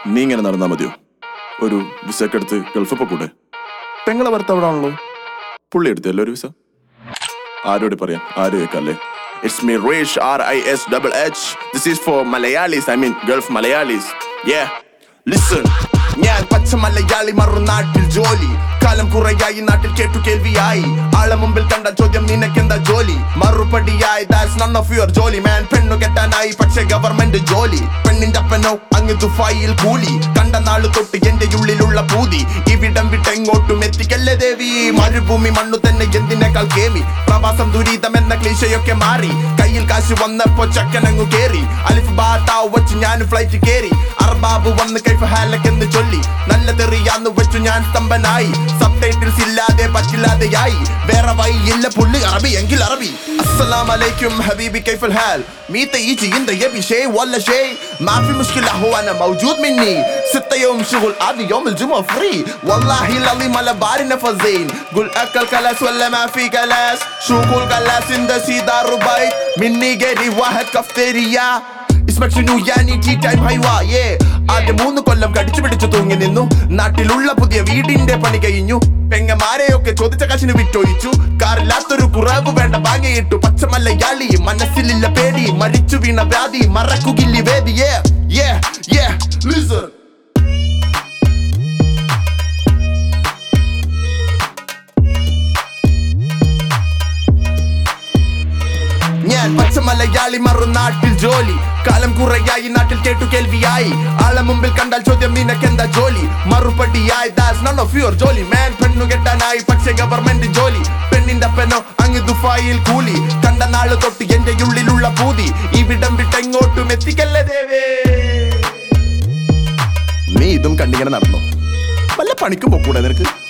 നീ ഇങ്ങനെ നടന്നാ മതിയോ ഒരു വിസ ഒക്കെ എടുത്ത് ഗൾഫ് പൊക്കൂടെ പെങ്ങളെ ഭർത്താവ് ആണല്ലോ പുള്ളി എടുത്തല്ലോ ഒരു വിസ ആരോട് പറയാം ആര് കേൾക്കല്ലേ it's me Resh R I S double H this is for Malayalees I mean Gulf Malayalees yeah listen ഞാൻ പച്ച മലയാളി മറുനാട്ടിൽ ജോലി കാലം കുറയായി നാട്ടിൽ കേട്ടു കേൾവിയായി ആളെ മുമ്പിൽ കണ്ട ചോദ്യം നിനക്കെന്താ ജോലി മറുപടിയായി ദാറ്റ്സ് നൺ ഓഫ് യുവർ ജോലി മാൻ പെണ്ണു കെട്ടാനായി പക്ഷെ ഗവൺമെന്റ് ജോലി പെണ്ണിന്റെ അപ്പനോ അങ്ങ് ദുഫായിൽ കൂലി കണ്ട നാള് തൊട്ട് എന്റെ ഉള്ളിലുള്ള പൂതി ഇവിടം വിട്ടെങ്ങോട്ടും എത്തിക്കല്ലേ ദേവി മരുഭൂമി മണ്ണു തന്നെ എന്തിനേക്കാൾ കേമി പ്രവാസം ദുരിതം എന്ന ക്ലീശയൊക്കെ മാറി കയ്യിൽ കാശ് വന്നപ്പോ ചക്കനങ്ങു കേറി അലിഫ് ബാത്താവ് വെച്ച് ഞാൻ ഫ്ലൈറ്റ് കേറി അർബാബ് വന്ന് കൈഫ് ഹാലക് എന്ന് ചൊല്ലി നല്ല തെറിയാന്ന് വെച്ചു ഞാൻ സ്തംഭനായി സബ് ടൈറ്റിൽസ് ഇല്ലാതെ പറ്റില്ലാതെയായി വേറെ വഴിയില്ല പുള്ളി അറബി എങ്കിൽ അറബി السلام عليكم حبيبي كيف الحال ميت يجي انت يبي شيء ولا شيء ما في مشكلة هو انا موجود مني ستة يوم شغل عادي يوم الجمعة فري والله العظيم على باري نفذين قول اكل كلاس ولا ما في كلاس شو قول كلاس انت سيدا ربيت مني جري واحد كافتيريا اسمك شنو يعني ടീ ടൈം ഹൈവാ ഏ ആദ്യം മൂന്ന് കൊല്ലം കടിച്ചു പിടിച്ചു തൂങ്ങി നിന്നു നാട്ടിലുള്ള പുതിയ വീടിന്റെ പണി കഴിഞ്ഞു പെങ്ങമാരെയൊക്കെ ചോദിച്ച കാശിന് വിറ്റൊഴിച്ചു കാറില്ലാത്തൊരു കുറവ് വേണ്ട വാങ്ങിയിട്ടു പച്ചമല്ലയാളി മനസ്സിലില്ല പേടി മരിച്ചു വീണ വ്യാധി മറക്കുകില്ലി വേദി yeah, yeah, yeah, listen. ഞാൻ പച്ച മലയാളി മറുനാട്ടിൽ ജോലി കാലം കുറയായി നാട്ടിൽ കേട്ടു കേൾവിയായി ആളെ മുമ്പിൽ കണ്ടാൽ ചോദ്യം നിനക്കെന്താ ജോലി മറുപടിയായി ദാസ് നൺ ഓഫ് യുവർ ജോലി മാൻ പെണ്ണു കെട്ടാനായി പക്ഷെ ഗവൺമെന്റ് ജോലി പെണ്ണിന്റെ പെണ്ണോ അങ്ങ് ദുഫായിൽ കൂലി കണ്ട നാള് തൊട്ട് എന്റെ ഉള്ളിലുള്ള പൂതി ഇവിടം വിട്ടെങ്ങോട്ടും എത്തിക്കല്ലേ ദേവേ നീ ഇതും കണ്ടിങ്ങനെ നടന്നു വല്ല പണിക്കും പോക്കൂടെ നിനക്ക്